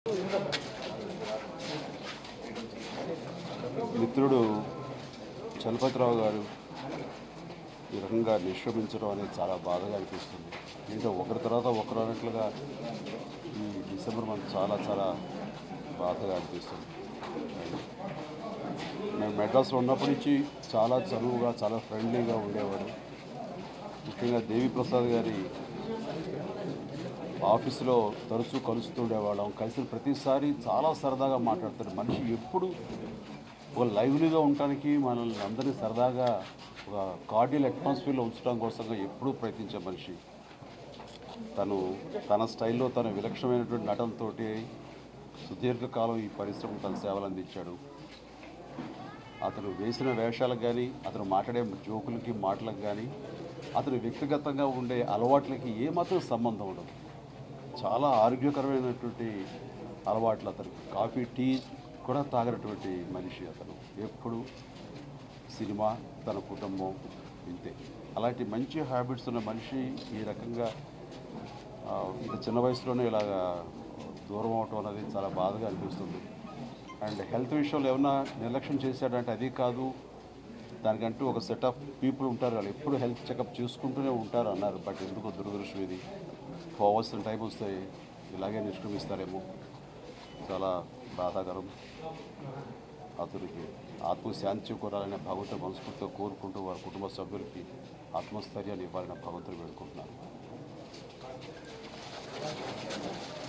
మిత్రుడు చలపతిరావు గారు ఈ రకంగా నిష్క్రమించడం అనేది చాలా బాధగా అనిపిస్తుంది దీంతో ఒకరి తర్వాత ఒకరు అన్నట్లుగా ఈ డిసెంబర్ మంత్ చాలా చాలా బాధగా అనిపిస్తుంది మేము మెడ్రాస్లో ఉన్నప్పటి నుంచి చాలా చనువుగా చాలా ఫ్రెండ్లీగా ఉండేవాడు ముఖ్యంగా దేవి ప్రసాద్ గారి ఆఫీసులో తరచూ కలుస్తుండేవాళ్ళం కలిసిన ప్రతిసారి చాలా సరదాగా మాట్లాడతాడు మనిషి ఎప్పుడు ఒక లైవ్లీగా ఉండటానికి మనల్ని అందరినీ సరదాగా ఒక కార్డియల్ అట్మాస్ఫియర్లో ఉంచడం కోసంగా ఎప్పుడూ ప్రయత్నించే మనిషి తను తన స్టైల్లో తన విలక్షణమైనటువంటి నటనతోటి సుదీర్ఘకాలం ఈ పరిశ్రమకు తన సేవలు అందించాడు అతను వేసిన వేషాలకు కానీ అతను మాట్లాడే జోకులకి మాటలకు కానీ అతను వ్యక్తిగతంగా ఉండే అలవాట్లకి ఏమాత్రం సంబంధం ఉండదు చాలా ఆరోగ్యకరమైనటువంటి అలవాట్లు అతనికి కాఫీ టీ కూడా తాగినటువంటి మనిషి అతను ఎప్పుడు సినిమా తన కుటుంబం ఇంతే అలాంటి మంచి హ్యాబిట్స్ ఉన్న మనిషి ఈ రకంగా ఆ, ఇంత చిన్న వయసులోనే ఇలాగా దూరం అవటం అనేది చాలా బాధగా అనిపిస్తుంది అండ్ హెల్త్ విషయంలో ఏమన్నా నిర్లక్ష్యం చేశాడంటే అది కాదు దానికంటూ ఒక సెట్ ఆఫ్ పీపుల్ ఉంటారు వాళ్ళు ఎప్పుడు హెల్త్ చెకప్ చేసుకుంటూనే ఉంటారు అన్నారు బట్ ఎందుకో దురదృష్టం ఇది పోవాల్సిన టైం వస్తే ఇలాగే నిష్క్రమిస్తారేమో చాలా బాధాకరం అతనికి ఆత్మశాంతి చేకూరాలని భగవంతుడు మనస్ఫూర్తిగా కోరుకుంటూ వారి కుటుంబ సభ్యులకి ఆత్మస్థైర్యాన్ని ఇవ్వాలని భగవంతుడు వేడుకుంటున్నాను